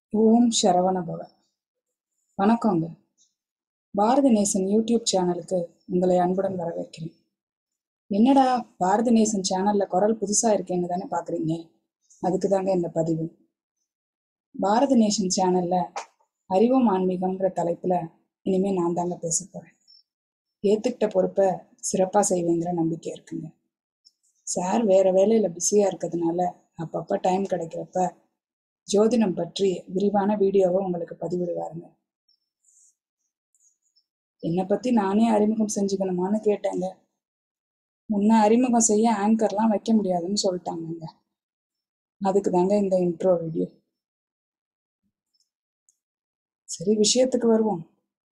ஓம் சரவண பவ வணக்கங்க பாரதி நேசன் யூடியூப் சேனலுக்கு உங்களை அன்புடன் வரவேற்கிறேன் என்னடா பாரதி நேசன் சேனல்ல குரல் புதுசா இருக்கேன்னு தானே பாக்குறீங்க அதுக்கு தாங்க இந்த பதிவு பாரதி நேசன் சேனல்ல அறிவோம் ஆன்மீகம்ங்கிற தலைப்புல இனிமே நான் தாங்க பேச போறேன் ஏத்துக்கிட்ட பொறுப்பை சிறப்பா செய்வேங்கிற நம்பிக்கை இருக்குங்க சார் வேற வேலையில பிஸியா இருக்கிறதுனால அப்பப்ப டைம் கிடைக்கிறப்ப ஜோதிடம் பற்றி விரிவான வீடியோவை உங்களுக்கு பதிவிடுவாருங்க என்னை பத்தி நானே அறிமுகம் செஞ்சுக்கணுமான்னு கேட்டேங்க முன்ன அறிமுகம் செய்ய ஆங்கர்லாம் வைக்க முடியாதுன்னு சொல்லிட்டாங்கங்க அதுக்கு தாங்க இந்த இன்ட்ரோ வீடியோ சரி விஷயத்துக்கு வருவோம்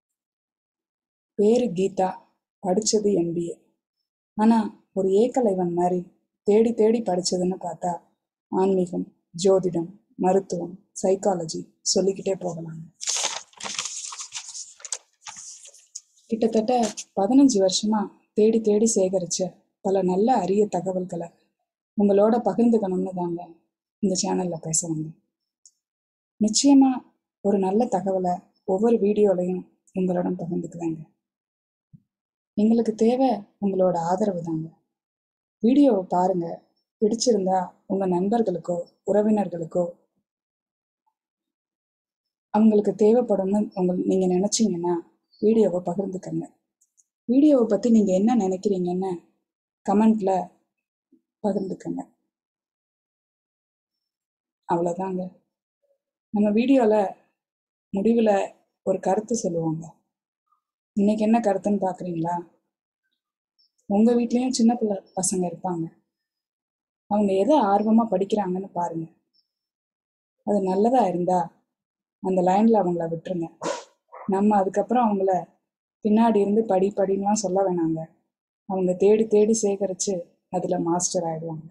பேரு கீதா படிச்சது எம்பிஏ ஆனா ஒரு ஏக்கலைவன் மாதிரி தேடி தேடி படிச்சதுன்னு பார்த்தா ஆன்மீகம் ஜோதிடம் மருத்துவம் சைக்காலஜி சொல்லிக்கிட்டே போகலாங்க கிட்டத்தட்ட பதினஞ்சு வருஷமா தேடி தேடி சேகரிச்ச பல நல்ல அரிய தகவல்களை உங்களோட பகிர்ந்துக்கணும்னு தாங்க இந்த சேனல்ல பேச வந்தேன் நிச்சயமா ஒரு நல்ல தகவலை ஒவ்வொரு வீடியோலையும் உங்களிடம் பகிர்ந்துக்குவேங்க எங்களுக்கு தேவை உங்களோட ஆதரவு தாங்க வீடியோவை பாருங்க பிடிச்சிருந்தா உங்க நண்பர்களுக்கோ உறவினர்களுக்கோ அவங்களுக்கு தேவைப்படும்னு உங்க நீங்க நினைச்சீங்கன்னா வீடியோவை பகிர்ந்துக்கங்க வீடியோவை பத்தி நீங்க என்ன நினைக்கிறீங்கன்னு கமெண்ட்ல பகிர்ந்துக்கங்க அவ்வளோதாங்க நம்ம வீடியோல முடிவில் ஒரு கருத்து சொல்லுவாங்க இன்னைக்கு என்ன கருத்துன்னு பார்க்குறீங்களா உங்க வீட்லயும் சின்ன பிள்ளை பசங்க இருப்பாங்க அவங்க எதை ஆர்வமா படிக்கிறாங்கன்னு பாருங்க அது நல்லதா இருந்தா அந்த லைன்ல அவங்கள விட்டுருங்க நம்ம அதுக்கப்புறம் அவங்கள பின்னாடி இருந்து படி படின்னுலாம் சொல்ல வேணாங்க அவங்க தேடி தேடி சேகரிச்சு அதுல மாஸ்டர் ஆயிடுவாங்க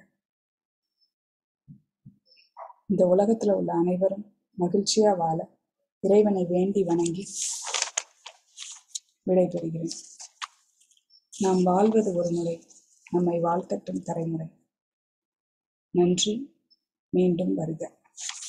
இந்த உலகத்துல உள்ள அனைவரும் மகிழ்ச்சியா வாழ இறைவனை வேண்டி வணங்கி விடைபெறுகிறேன் நாம் வாழ்வது ஒரு முறை நம்மை வாழ்த்தட்டும் தலைமுறை நன்றி மீண்டும் வருக